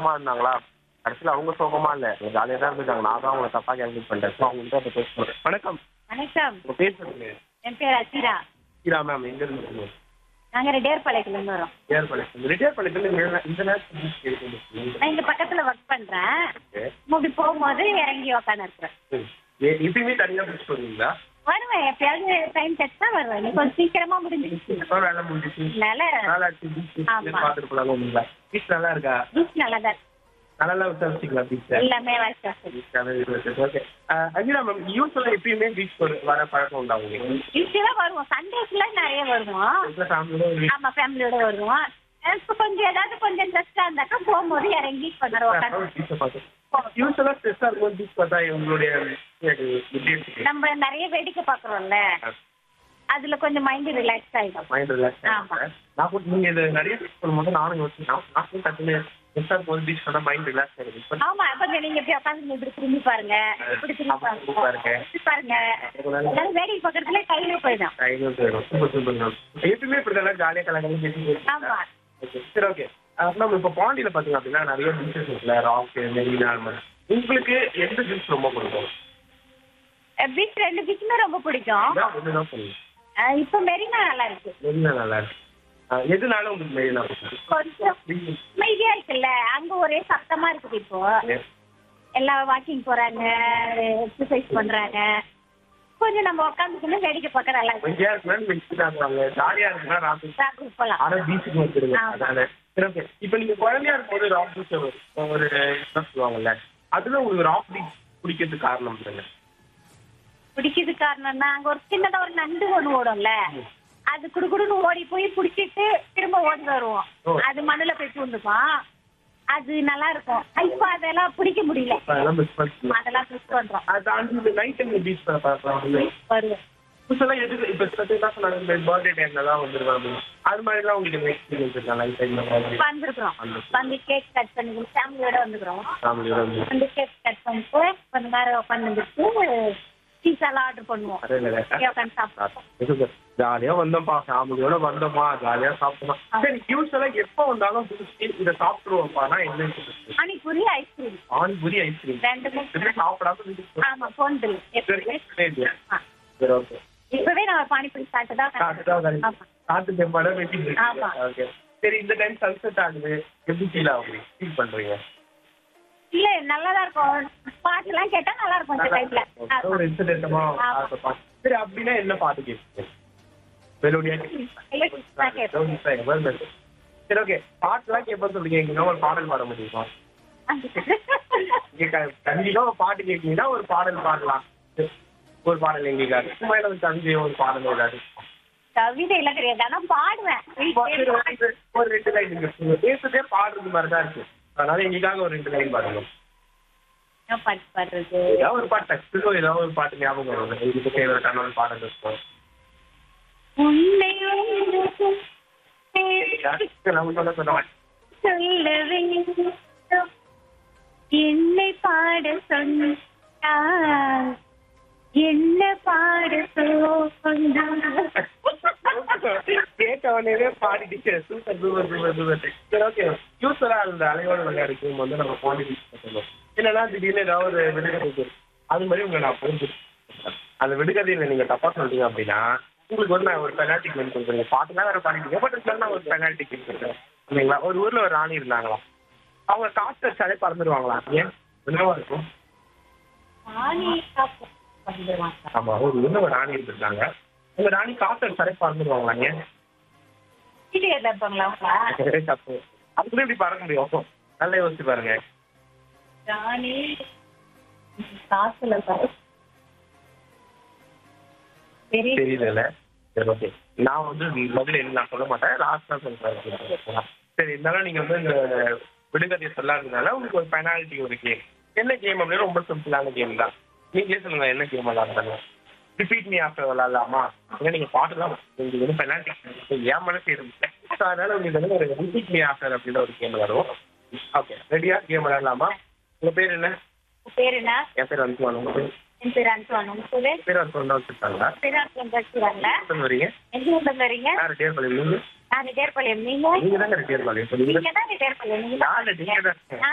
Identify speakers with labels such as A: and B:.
A: சோகமா இருந்தாங்களா கடைசியில் அவங்க சோகமா இல்ல ஜாலியாக தான் இருந்துட்டாங்க நான் தான் அவங்களை தப்பா கேல்குலேட் பண்ணிட்டேன் ஸோ அவங்கள்ட்ட அதை பேசுகிறேன் வணக்கம்
B: வணக்கம்
A: உங்க பேர் சொல்லுங்க
B: என் பேர் அசிரா
A: கீரா மேம் எங்க இருந்து
B: நாங்க ரெட்டியார்பாளையத்துல இருந்து வரோம்
A: ரிட்டையர் பண்ணிட்டு ரிட்டையர் பண்ணிட்டு இந்த- இந்த நேரத்தில்
B: நான் இங்க பக்கத்துல ஒர்க் பண்றேன் இப்படி போகும்போது இறங்கி உக்காந்து இருக்கிறேன்
A: இப்பயுமே தனியாக பிடிச்சி போவீங்களா
B: வருவேன் எப்பயாவது டைம் கிடைச்சா வருவேன் நீ கொஞ்சம் சீக்கிரமா முடிஞ்சிருச்சு
A: இப்போ வேலை முடிஞ்சிச்சு
B: அதனால
A: நல்லா இருக்கு பீச்
B: ஆமா.
A: பார்த்துட்டு போலாங்களா பீச் நல்லா இருக்கா
B: பீச் நல்லா தான் இருக்கு.
A: நல்லா விசாரிச்சிக்கலாம் பீச்
B: எல்லாமே வயசு
A: ஓகே அகிலா மேம் யூஸ்வலாக எப்பயுமே பீச் வர பழக்கம் உண்டா உங்களுக்கு
B: யூஸ்வலா வருவோம் சண்டேஸ்ல நிறைய வருவோம்
A: வீட்டில் ஃபேமிலியோட
B: ஆமா ஃபேமிலியோட வருவோம் இப்போ கொஞ்சம் ஏதாவது கொஞ்சம் இன்ட்ரெஸ்டா இருந்தாக்கா போகும்போது இறங்கி கொஞ்சம் உட்காந்து
A: பீச்சை பார்த்து யூஸ்வலாக ஸ்ட்ரெஸ்ஸாக இருக்கும் பீச் பார்த்தா உங்களுடைய இது எப்படி இருக்கு
B: நம்ம நிறைய வேடிக்கை பாக்குறோம்ல அதுல கொஞ்சம் மைண்ட் ரிலாக்ஸ் ஆயிடும்
A: மைண்ட் ரிலாக்ஸ்
B: ஆமா.
A: நான் கூட நீங்கள் இது நிறைய பீச் பண்ணும்போது நானும் யோசிச்சேன் நான் நானும் டக்குன்னு ஸ்ட்ரெஸ்ஸாக இருக்கும் பீச் பண்ணால் மைண்ட் ரிலாக்ஸ் ஆகிடும் இப்போ
B: ஆமா கொஞ்சம் நீங்க இப்படி உட்காந்து இப்படி திரும்பி பாருங்க இப்படி திரும்பி
A: அப்படி
B: பாருங்க
A: பாருங்க.
B: இப்படி பாருங்க எல்லாரும் வேடிக்கை பார்க்கறதுல கையில போயிடும்
A: ஐநூறு போயிடும் சூப்பர் சூப்பர் மேம் எப்பயுமே இப்படி தான் ஜாலியாக கலகலன்னு பேசி
B: ஆமா
A: ஓகே சரி ஓகே மேம் இப்போ பாண்டியில் பார்த்தீங்க அப்படின்னா நிறைய பீச்சஸ் இருக்குல்ல ராக் மெரினா அந்த மாதிரி உங்களுக்கு எந்த பீச் ரொம்ப பிடிக்கும்
B: பீச் ரெண்டு பீச்சுமே ரொம்ப பிடிக்கும்
A: இதான் ஒன்று தான் சொல்லுங்க
B: அஹ் இப்ப மெரினா நல்லா இருக்கு
A: மெரினா நல்லா இருக்கு அஹ் எதுனால உங்களுக்கு மெரினா பிடிக்கும்
B: கொஞ்சம் அமைதியா இருக்குல்ல அங்க ஒரே சத்தமா இருக்குது இப்போ எல்லாம் வாக்கிங் போறாங்க எக்ஸசைஸ் பண்றாங்க கொஞ்சம் நம்ம உட்காந்துக்கணும் வேடிக்கை பார்க்க நல்லா இருக்கு
A: கொஞ்சம் இருக்குன்னா மிக்ஸ் ஆகுவாங்க ஜாலியாக இருக்குன்னா ராக்
B: ராக்கு போலாம்
A: ஆனா பீச்சுக்கு வந்துருங்க
B: ஆமா.
A: அதானே சரி ஓகே இப்போ நீங்க குழந்தையா இருக்கும்போது ராக் பீச் ஒரு என்ன சொல்லுவாங்கல்ல அதுல உங்களுக்கு ராக் பீச் பிடிக்கிறதுக்கு காரணம் இல்லைங்க
B: பிடிக்கிறது காரணம்னா அங்க ஒரு சின்னதா ஒரு நண்டு ஒண்ணு ஓடும்ல அது குடுகுடுன்னு ஓடி போய் பிடிச்சிட்டு திரும்ப ஓடி வருவோம்
A: ஓ.
B: அது மண்ணுல போய் பூந்துக்கும் அது நல்லா இருக்கும் இப்ப அதெல்லாம் பிடிக்க முடியல
A: அதெல்லாம் மிஸ் பண்ணிக்கலாம்
B: அதெல்லாம் மிஸ் பண்றோம்
A: அது தாண்டி இந்த நைட் டைம் பீச் பார்க்கலாம்
B: வருவோம்
A: புதுசெல்லாம் எதுக்கு இப்போ ஸ்பெஷல் தான் சொன்னாங்க பர்த்டே டைம்ல தான் வந்துருவாங்க அது மாதிரிலாம் உங்களுக்கு எக்ஸ்பீரியன்ஸ் இருக்கா நைட் டைம்ல மாதிரி
B: வந்திருக்கிறோம் வந்து கேக் கட் பண்ணி ஃபேமிலியோட வந்துக்கிறோம்
A: ஃபேமிலியோட வந்து
B: வந்து கேக் கட் பண்ணிட்டு கொஞ்ச நேரம் உட்காந்து வந்துட்டு பீஸாலாம் ஆர்டர் பண்ணுவோம்
A: அதே இல்லை
B: இங்கே உட்காந்து சாப்பிடுவோம்
A: ஜாலியா வந்தோம்ப்பா ஃபேமிலியோட வந்தோமா ஜாலியா சாப்பிட்டோமா சரி யூஸ்வலா எப்போ வந்தாலும் புதுசு இதை சாப்பிட்டுருவோம்ப்பானா என்ன
B: பானிபூரி ஐஸ்கிரீம்
A: பானிபூரி ஐஸ்கிரீம்
B: ரெண்டுமே
A: இதுவே சாப்பிடாம வீட்டுக்கு
B: ஆமா போன் பில் எப்பவுமே ஆ.
A: சரி ஓகே
B: இப்பவே நம்ம பானிபூரி சாப்பிட்டு தான்
A: சாப்பிட்டு
B: ஆமா
A: காட்டு தெம்பாட வெட்டி
B: ஆமா.
A: ஓகே சரி இந்த டைம் சன்செட் ஆகுது எப்படி ஃபீல் ஆகுது ஃபீல் பண்றீங்க
B: இல்ல நல்லாதான் இருக்கும் பாட்டு எல்லாம் கேட்டா நல்லா இருக்கும் இந்த டைம்ல
A: ஒரு இன்சிடென்ட்டமா
B: ஆமா.
A: சரி அப்படின்னா என்ன பாட்டு கேட்பீங்க மெலோடியா சரி ஓகே பாட்டுலாம் கேட்ப சொல்லுங்க எங்க ஒரு பாடல் பாட முடியுமா இங்க க- கண்டிப்பா ஒரு பாட்டு கேட்கீங்கன்னா ஒரு பாடல் பாடலாம் ஒரு பாடல் எங்களுக்காக சும்மா ஒரு தந்தை ஒரு பாடல் ஏதாவது
B: கவிதை எல்லாம் தெரியாது ஆனா பாடுவேன்
A: சரி, ஒரு ரெண்டு- ஒரு ரெண்டு லைன் நீங்க நீங்க பேசுறதே பாடுறது மாதிரி தான் இருக்கு அதனால எங்களுக்காக ஒரு ரெண்டு லைன் பாடுங்க
B: என்ன பாட்டு பாடுறது
A: ஏதாவது ஒரு பாட்டு டக்குனு ஏதாவது ஒரு பாட்டு ஞாபகம் வரும் எங்களுக்கு ஃபேவரட்டான ஒரு பாடல் இருக்கும்
B: உன்னை ஒன்று
A: நான் உங்களை சொல்ல மாட்டேன்
B: சொல்ல வேண்டும் என்னை பாட சொன்னார் என்ன பாட சொன்னார்
A: கேட்ட உடனே பாடிட்டு சூப்பர் சூப்பர் சூப்பர் சூப்பர் சரி ஓகே யூஸ்வலா அந்த அலையோட விளையாடு கேம் வந்து நம்ம பாண்டி சொல்லுவோம் இல்லைன்னா திடீர்னு ஏதாவது ஒரு விடுகதை இருக்கு. அது மாதிரி உங்களை நான் புரிஞ்சு அந்த விடுகதையில நீங்க தப்பா சொல்றீங்க அப்படின்னா உங்களுக்கு வந்து நான் ஒரு பெனால்டி கிளீன் கொடுக்குறேன் பாட்டுலாம் வேற பாடிட்டீங்க பட் இதுல நான் ஒரு பெனால்டி கிளீன் கொடுக்குறேன் இல்லைங்களா ஒரு ஊர்ல ஒரு ராணி இருந்தாங்களா அவங்க காசு வச்சாலே பறந்துருவாங்களா ஏன் என்னவா இருக்கும்
B: ராணி காப்பு வந்துருவான்
A: ஆமா ஒரு ஊர்ல ஒரு ராணி இருந்திருக்காங்க உங்க ராணி காசு வச்சாலே பறந்துருவாங்களா ஏன்
B: வீடியோ இருப்பாங்களா அவங்க
A: தப்பு அதுக்குள்ள இப்படி பறக்க முடியும் நல்லா யோசிச்சு பாருங்க
B: ராணி காசுல பாரு. பெரிய
A: தெரியல சரி ஓகே நான் வந்து முதல்ல என்ன நான் சொல்ல மாட்டேன் லாஸ்டா சொல்றேன் சரி இருந்தாலும் நீங்க வந்து இந்த விடுகதையை சொல்லாததுனால உங்களுக்கு ஒரு பெனால்ட்டி ஒரு கேம் என்ன கேம் அப்படின்னு ரொம்ப சிம்பிளான கேம் தான் நீங்களே சொல்லுங்க என்ன கேம் விளாடுறாங்க ரிப்பீட் மீ ஆஃப்டர் விளாடலாமா ஏன்னா நீங்க பாட்டுலாம் உங்களுக்கு வந்து பெனால்ட்டி ஏன் மனசு இருந்துச்சு ஸோ அதனால உங்களுக்கு வந்து ஒரு ரிப்பீட் மீ ஆஃப்டர் அப்படின்னு ஒரு கேம் விளாடுவோம் ஓகே ரெடியா கேம் விளாடலாமா உங்க பேர் என்ன
B: உங்க பேர் என்ன
A: என் பேர் வந்து உங்க பேர்
B: என் பேர் அன்சுவான் உங்க பேரு
A: பேர் வந்து சொன்னா வச்சுருக்காங்களா
B: பேர் அன்சுவான் வச்சுக்கிறாங்களா
A: எங்க வரீங்க
B: எங்க ஊர்ல வரீங்க
A: நான் ரிட்டையர் பண்ணி நீங்க
B: நான் ரிட்டையர் பண்ணியம் நீங்க
A: நீங்க தாங்க ரிட்டையர் பண்ணி
B: நீங்க தான் ரிட்டையர் பண்ணி நீங்க
A: நான் ரிட்டையர்